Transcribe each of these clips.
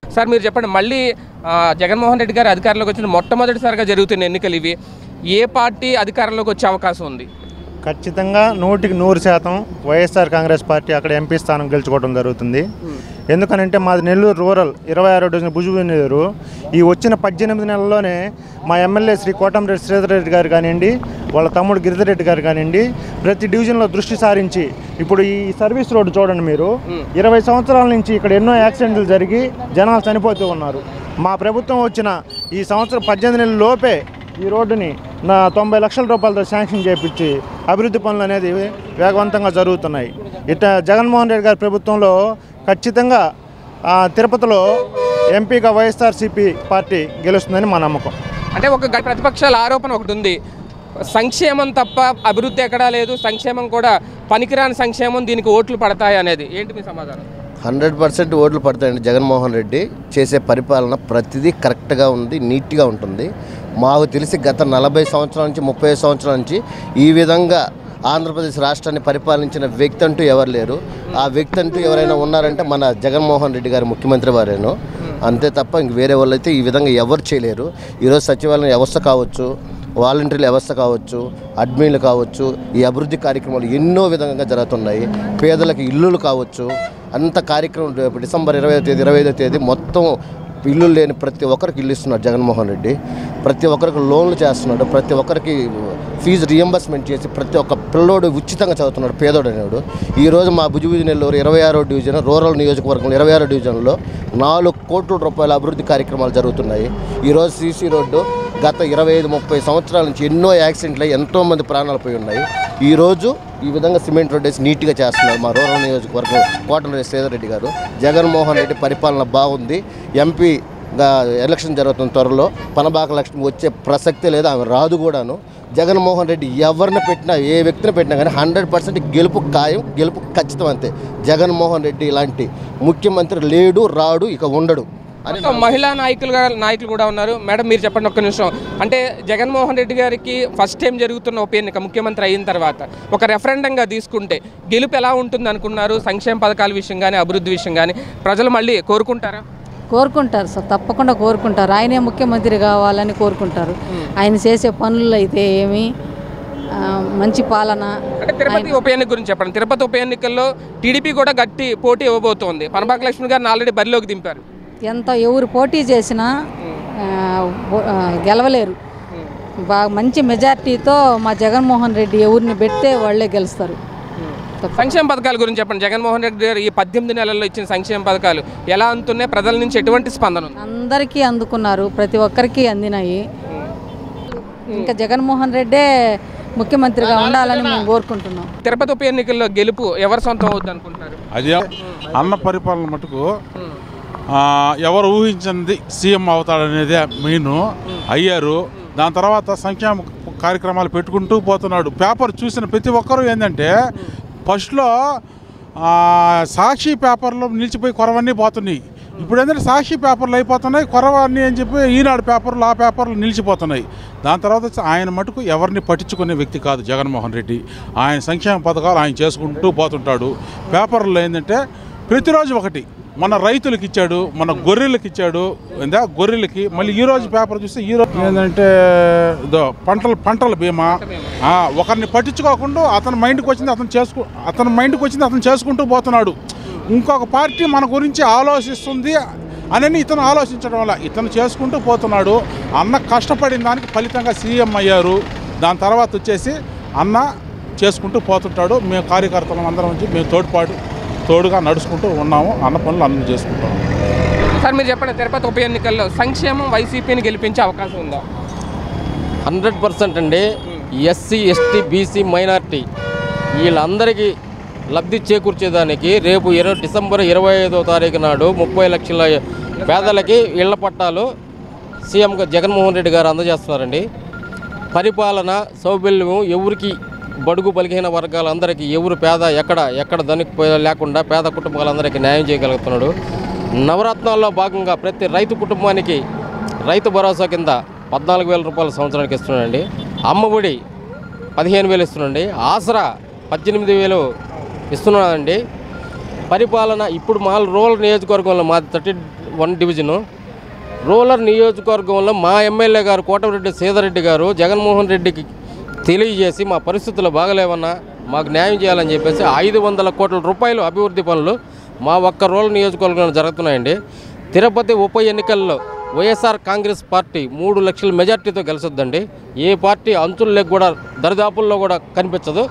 sir మీరు చెప్పండి మళ్ళీ ఆ, జగన్మోహన్ రెడ్డి గారు అధికారంలోకి వచ్చిన మొట్టమొదటిసారిగా జరుగుతున్న ఎన్నికలు ఇవి ఏ పార్టీ అధికారంలోకి వచ్చే అవకాశం ఉంది ఖచ్చితంగా నూటికి నూరు శాతం వైఎస్ఆర్ కాంగ్రెస్ పార్టీ అక్కడ ఎంపీ స్థానం గెలుచుకోవడం జరుగుతుంది ఎందుకనంటే మాది నెల్లూరు రూరల్ ఇరవై ఆరో డివిజన్ భుజు నెల్లూరు ఈ వచ్చిన పద్దెనిమిది నెలల్లోనే మా ఎమ్మెల్యే శ్రీ కోటంరెడ్డి శ్రీధర్ రెడ్డి గారు కానివ్వండి వాళ్ళ తమ్ముడు గిరిధర్ రెడ్డి గారు కానివ్వండి ప్రతి డివిజన్లో దృష్టి సారించి ఇప్పుడు ఈ సర్వీస్ రోడ్డు చూడండి మీరు ఇరవై సంవత్సరాల నుంచి ఇక్కడ ఎన్నో యాక్సిడెంట్లు జరిగి జనాలు చనిపోతూ ఉన్నారు మా ప్రభుత్వం వచ్చిన ఈ సంవత్సరం పద్దెనిమిది నెలల లోపే ఈ రోడ్డుని నా తొంభై లక్షల రూపాయలతో శాంక్షన్ చేపించి అభివృద్ధి పనులు అనేది వేగవంతంగా జరుగుతున్నాయి ఇట జగన్మోహన్ రెడ్డి గారి ప్రభుత్వంలో ఖచ్చితంగా ఆ, తిరుపతిలో ఎంపీగా వైఎస్ఆర్సీపీ పార్టీ గెలుస్తుందని మా నమ్మకం అంటే ఒక గ- ప్రతిపక్షాల ఆరోపణ ఒకటి ఉంది సంక్షేమం తప్ప అభివృద్ధి ఎక్కడా లేదు సంక్షేమం కూడా పనికిరాని సంక్షేమం దీనికి ఓట్లు పడతాయి అనేది ఏంటి మీ సమాధానం హండ్రెడ్ పర్సెంట్ ఓట్లు పడతాయండి జగన్మోహన్ రెడ్డి చేసే పరిపాలన ప్రతిదీ కరెక్ట్గా ఉంది నీట్గా ఉంటుంది మాకు తెలిసి గత నలభై సంవత్సరాల నుంచి ముప్పై సంవత్సరాల నుంచి ఈ విధంగా ఆంధ్రప్రదేశ్ రాష్ట్రాన్ని పరిపాలించిన వ్యక్తి అంటూ ఎవరు లేరు ఆ వ్యక్తి అంటూ ఎవరైనా ఉన్నారంటే మన జగన్మోహన్ రెడ్డి గారు ముఖ్యమంత్రి వారేను అంతే తప్ప ఇంక వేరే వాళ్ళు అయితే ఈ విధంగా ఎవరు చేయలేరు ఈరోజు సచివాలయం వ్యవస్థ కావచ్చు వాలంటీర్ల వ్యవస్థ కావచ్చు అడ్మిన్లు కావచ్చు ఈ అభివృద్ధి కార్యక్రమాలు ఎన్నో విధంగా జరుగుతున్నాయి పేదలకు ఇల్లులు కావచ్చు అంత కార్యక్రమం రేపు డిసెంబర్ ఇరవై తేదీ ఇరవై ఐదో తేదీ మొత్తం ఇల్లు లేని ప్రతి ఒక్కరికి ఇల్లు ఇస్తున్నాడు జగన్మోహన్ రెడ్డి ప్రతి ఒక్కరికి లోన్లు చేస్తున్నాడు ప్రతి ఒక్కరికి ఫీజు రియంబర్స్మెంట్ చేసి ప్రతి ఒక్క పిల్లోడు ఉచితంగా చదువుతున్నాడు పేదోడు అనేవాడు ఈరోజు మా భుజభుజి నెల్లూరు ఇరవై ఆరో డివిజన్ రూరల్ నియోజకవర్గంలో ఇరవై ఆరో డివిజన్లో నాలుగు కోట్ల రూపాయల అభివృద్ధి కార్యక్రమాలు జరుగుతున్నాయి ఈరోజు సీసీ రోడ్డు గత ఇరవై ఐదు ముప్పై సంవత్సరాల నుంచి ఎన్నో యాక్సిడెంట్లు అయ్యి ఎంతోమంది ప్రాణాలు పోయి ఉన్నాయి ఈరోజు ఈ విధంగా సిమెంట్ రోడ్ వేసి నీట్గా చేస్తున్నారు మా రూరల్ నియోజకవర్గం కోటరెడ్డి శ్రీధర్ రెడ్డి గారు జగన్మోహన్ రెడ్డి పరిపాలన బాగుంది ఎంపీ ఎలక్షన్ జరుగుతున్న త్వరలో పనబాక లక్ష్మి వచ్చే ప్రసక్తే లేదు ఆమె రాదు కూడాను జగన్మోహన్ రెడ్డి ఎవరిని పెట్టినా ఏ వ్యక్తిని పెట్టినా కానీ హండ్రెడ్ పర్సెంట్ గెలుపు ఖాయం గెలుపు ఖచ్చితం అంతే జగన్మోహన్ రెడ్డి ఇలాంటి ముఖ్యమంత్రి లేడు రాడు ఇక ఉండడు అని మొత్తం మహిళా నాయకులు గా- నాయకులు కూడా ఉన్నారు మేడం మీరు చెప్పండి ఒక్క నిమిషం అంటే జగన్మోహన్ రెడ్డి గారికి ఫస్ట్ టైం జరుగుతున్న ఉప ఎన్నిక ముఖ్యమంత్రి అయిన తర్వాత ఒక రెఫరెండంగా తీసుకుంటే గెలుపు ఎలా ఉంటుంది అనుకున్నారు సంక్షేమ పథకాల విషయం కానీ అభివృద్ధి విషయం కానీ ప్రజలు మళ్ళీ కోరుకుంటారా కోరుకుంటారు సార్ తప్పకుండా కోరుకుంటారు ఆయనే ముఖ్యమంత్రి కావాలని కోరుకుంటారు ఆయన చేసే పనులు అయితే ఏమి ఆ, మంచి పాలన అంటే తిరుపతి ఉప ఎన్నిక గురించి చెప్పండి తిరుపతి ఉప ఎన్నికల్లో టీడీపీ కూడా గట్టి పోటీ ఇవ్వబోతోంది పనబాక లక్ష్మి గారిని ఆల్రెడీ బరిలోకి దింపారు ఎంత ఎవరు పోటీ చేసినా ఆ, ఓ- ఆ, గెలవలేరు బాగా మంచి మెజార్టీతో మా జగన్మోహన్ రెడ్డి ఎవరిని పెడితే వాళ్ళే గెలుస్తారు సంక్షేమ పథకాల గురించి చెప్పండి జగన్మోహన్ రెడ్డి గారు ఈ పద్దెనిమిది నెలల్లో ఇచ్చిన సంక్షేమ పథకాలు ఎలా అందుతున్నాయి ప్రజల నుంచి ఎటువంటి స్పందన ఉంది అందరికీ అందుకున్నారు ప్రతి ఒక్కరికి అందినాయి ఇంకా జగన్మోహన్ రెడ్డే ముఖ్యమంత్రిగా ఉండాలని మేము కోరుకుంటున్నాం తిరుపతి ఉప ఎన్నికల్లో గెలుపు ఎవరు సొంతం అవుద్ది అనుకుంటున్నారు అదే అన్న పరిపాలన మటుకు ఆ, ఎవరు ఊహించింది సీఎం అవుతాడనేదే మెయిన్ అయ్యారు దాని తర్వాత సంక్షేమ కార్యక్రమాలు పెట్టుకుంటూ పోతున్నాడు పేపర్ చూసిన ప్రతి ఒక్కరూ ఏంటంటే ఫస్ట్లో ఆ, సాక్షి పేపర్లో నిలిచిపోయి కొరవన్నీ పోతున్నాయి ఇప్పుడు ఏంటంటే సాక్షి పేపర్లు అయిపోతున్నాయి కొరవన్నీ అని చెప్పి ఈనాడు పేపర్లు ఆ పేపర్లు నిలిచిపోతున్నాయి దాని తర్వాత వచ్చి ఆయన మటుకు ఎవరిని పట్టించుకునే వ్యక్తి కాదు జగన్మోహన్ రెడ్డి ఆయన సంక్షేమ పథకాలు ఆయన చేసుకుంటూ పోతుంటాడు పేపర్లో ఏంటంటే ప్రతిరోజు ఒకటి మన రైతులకు ఇచ్చాడు మన గొర్రెలకు ఇచ్చాడు ఏందా గొర్రెలకి మళ్ళీ ఈ రోజు పేపర్ చూస్తే ఈ రోజు ఏంటంటే ఇదో పంటల పంటల బీమా ఆ, ఒకరిని పట్టించుకోకుండా అతని మైండ్కి వచ్చింది అతను చేసుకు అతని మైండ్కి వచ్చింది అతను చేసుకుంటూ పోతున్నాడు ఇంకొక పార్టీ మన గురించి ఆలోచిస్తుంది అని ఇతను ఆలోచించడం వల్ల ఇతను చేసుకుంటూ పోతున్నాడు అన్న కష్టపడిన దానికి ఫలితంగా సీఎం అయ్యారు దాని తర్వాత వచ్చేసి అన్న చేసుకుంటూ పోతుంటాడు మేము కార్యకర్తలం అందరం వచ్చి మేము తోడ్పాటు తోడుగా నడుచుకుంటూ ఉన్నాము అన్న పనులు అన్నీ చేసుకుంటాము సార్ మీరు చెప్పండి తిరుపతి ఉప ఎన్నికల్లో సంక్షేమం వైసీపీని గెలిపించే అవకాశం ఉందా హండ్రెడ్ పర్సెంట్ అండి ఎస్సీ ఎస్టీ బీసీ మైనార్టీ వీళ్ళందరికీ లబ్ధి చేకూర్చేదానికి రేపు ఇరవై డిసెంబర్ ఇరవై ఐదో తారీఖు నాడు ముప్పై లక్షల పేదలకి ఇళ్ల పట్టాలు సీఎం గా- జగన్మోహన్ రెడ్డి గారు అందజేస్తున్నారండి పరిపాలన సౌబల్యం ఎవరికి బడుగు బలిహీన వర్గాలందరికీ ఎవరు పేద ఎక్కడ ఎక్కడ ధనిక పే- లేకుండా పేద కుటుంబాలందరికీ న్యాయం చేయగలుగుతున్నాడు నవరత్నాల్లో భాగంగా ప్రతి రైతు కుటుంబానికి రైతు భరోసా కింద పద్నాలుగు వేల రూపాయల సంవత్సరానికి ఇస్తున్నాడండి అమ్మఒడి పదిహేను వేలు ఇస్తున్నాడండి ఆసరా పద్దెనిమిది వేలు ఇస్తున్నాడండి పరిపాలన ఇప్పుడు మా రూరల్ నియోజకవర్గంలో మాది థర్టీ వన్ డివిజను రూరల్ నియోజకవర్గంలో మా ఎమ్మెల్యే గారు కోటమిరెడ్డి సీతారెడ్డి గారు జగన్మోహన్ రెడ్డికి తెలియజేసి మా పరిస్థితులు బాగలేవన్నా మాకు న్యాయం చేయాలని చెప్పేసి ఐదు వందల కోట్ల రూపాయలు అభివృద్ధి పనులు మా ఒక్క రూరల్ నియోజకవర్గంలో జరుగుతున్నాయండి తిరుపతి ఉప ఎన్నికల్లో వైఎస్ఆర్ కాంగ్రెస్ పార్టీ మూడు లక్షల మెజార్టీతో గెలుస్తుందండి ఏ పార్టీ అంచుల్లో కూడా దరిదాపుల్లో కూడా కనిపించదు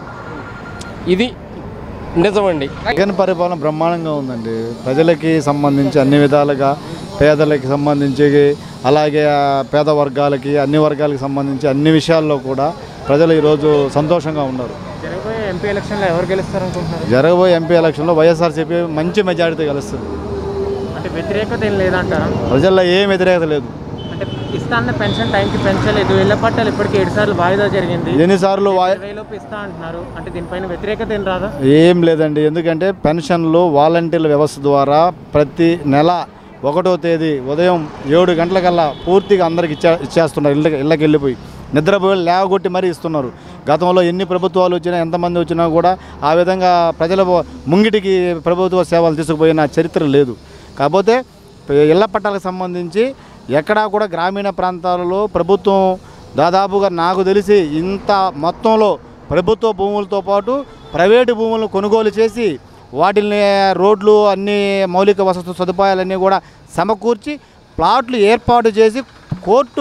ఇది నిజమండి జగన్ పరిపాలన బ్రహ్మాండంగా ఉందండి ప్రజలకి సంబంధించి అన్ని విధాలుగా పేదలకి సంబంధించి అలాగే ఆ, పేద వర్గాలకి అన్ని వర్గాలకి సంబంధించి అన్ని విషయాల్లో కూడా ప్రజలు ఈరోజు సంతోషంగా ఉన్నారు జరగబోయే ఎంపీ ఎలక్షన్లో ఎవరు గెలుస్తారు అనుకుంటున్నారు జరగబోయే ఎంపీ ఎలక్షన్లో వైఎస్ఆర్సీపీ మంచి మెజారిటీ గెలుస్తుంది అంటే వ్యతిరేకత ఏం లేదంటారా ప్రజల్లో ఏం వ్యతిరేకత లేదు అంటే ఇస్తా అన్న పెన్షన్ టైంకి పెంచలేదు ఇళ్ళ పట్టాలు ఇప్పటికి ఏడు సార్లు వాయిదా జరిగింది ఎన్నిసార్లు వా వేలోపు ఇస్తా అంటున్నారు అంటే దీనిపైన వ్యతిరేకత ఏం రాదా ఏం లేదండి ఎందుకంటే పెన్షన్లు వాలంటీర్ల వ్యవస్థ ద్వారా ప్రతి నెల ఒకటో తేదీ ఉదయం ఏడు గంటలకల్లా పూర్తిగా అందరికి ఇచ్చే ఇచ్చేస్తున్నారు ఇళ్ళకి ఇళ్ళకి వెళ్ళిపోయి నిద్రపోయి లేవగొట్టి మరీ ఇస్తున్నారు గతంలో ఎన్ని ప్రభుత్వాలు వచ్చినా ఎంతమంది వచ్చినా కూడా ఆ విధంగా ప్రజల ముంగిటికి ప్రభుత్వ సేవలు తీసుకుపోయిన చరిత్ర లేదు కాకపోతే ఇళ్ల పట్టాలకు సంబంధించి ఎక్కడా కూడా గ్రామీణ ప్రాంతాలలో ప్రభుత్వం దాదాపుగా నాకు తెలిసి ఇంత మొత్తంలో ప్రభుత్వ భూములతో పాటు ప్రైవేటు భూములను కొనుగోలు చేసి వాటిని రోడ్లు అన్ని మౌలిక వసతి సదుపాయాలన్నీ కూడా సమకూర్చి ప్లాట్లు ఏర్పాటు చేసి కోర్టు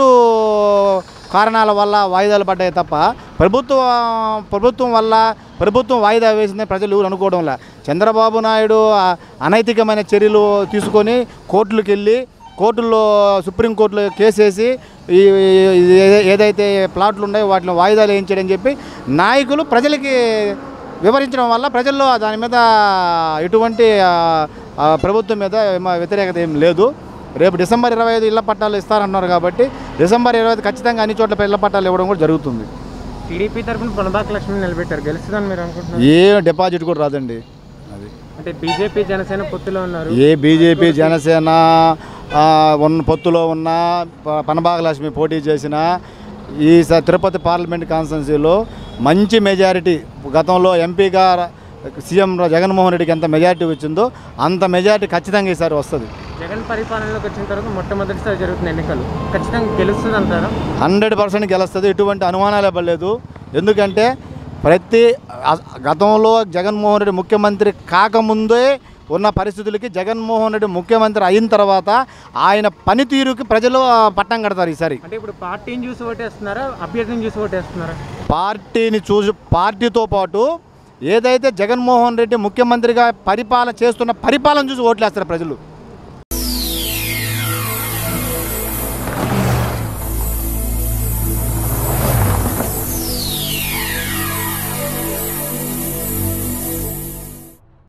కారణాల వల్ల వాయిదాలు పడ్డాయి తప్ప ప్రభుత్వ ప్రభుత్వం వల్ల ప్రభుత్వం వాయిదా వేసిందని ప్రజలు ఎవరు అనుకోవడం లే చంద్రబాబు నాయుడు ఆ అనైతికమైన చర్యలు తీసుకొని కోర్టులకు వెళ్ళి కోర్టుల్లో సుప్రీంకోర్టులో కేసేసి ఈ ఈ- ఏ- ఏదైతే ప్లాట్లు ఉన్నాయో వాటిని వాయిదాలు వేయించాడని చెప్పి నాయకులు ప్రజలకి వివరించడం వల్ల ప్రజల్లో దాని మీద ఎటువంటి ఆ, ఆ, ప్రభుత్వం మీద ఏమ వ్యతిరేకత ఏం లేదు రేపు డిసెంబర్ ఇరవై ఐదు ఇళ్ల పట్టాలు ఇస్తారన్నారు కాబట్టి డిసెంబర్ ఇరవై ఐదు ఖచ్చితంగా అన్ని చోట్ల ఇళ్ల పట్టాలు ఇవ్వడం కూడా జరుగుతుంది టీడీపీ తరఫున పునదాక లక్ష్మిని నిలబెట్టారు గెలుస్తుందని మీరు అనుకుంటున్నారు ఏ డిపాజిట్ కూడా రాదండి అది అంటే బీజేపీ జనసేన పొత్తులో ఉన్నారు ఏ బీజేపీ జనసేన ఆ, ఉన్న పొత్తులో ఉన్న ప- పనబాగ లక్ష్మి పోటీ చేసిన ఈ స- తిరుపతి పార్లమెంట్ కాన్స్టిట్యున్సీలో మంచి మెజారిటీ గతంలో ఎంపీగా సీఎం జగన్మోహన్ రెడ్డికి ఎంత మెజారిటీ వచ్చిందో అంత మెజారిటీ ఖచ్చితంగా ఈసారి వస్తుంది జగన్ పరిపాలనలోకి వచ్చిన తర్వాత మొట్టమొదటిసారి జరుగుతున్న ఎన్నికలు ఖచ్చితంగా గెలుస్తుంది అంటారా హండ్రెడ్ పర్సెంట్ గెలుస్తుంది ఎటువంటి అనుమానాలు ఇవ్వలేదు ఎందుకంటే ప్రతి అ- గతంలో జగన్మోహన్ రెడ్డి ముఖ్యమంత్రి కాకముందే ఉన్న పరిస్థితులకి జగన్మోహన్ రెడ్డి ముఖ్యమంత్రి అయిన తర్వాత ఆయన పనితీరుకి ప్రజలు ఆ, పట్టం కడతారు ఈసారి అంటే ఇప్పుడు పార్టీని చూసి ఓటేస్తున్నారా అభ్యర్థిని చూసి ఓటేస్తున్నారా పార్టీని చూసి పార్టీతో పాటు ఏదైతే జగన్మోహన్ రెడ్డి ముఖ్యమంత్రిగా పరిపాలన చేస్తున్న పరిపాలన చూసి ఓట్లేస్తారు ప్రజలు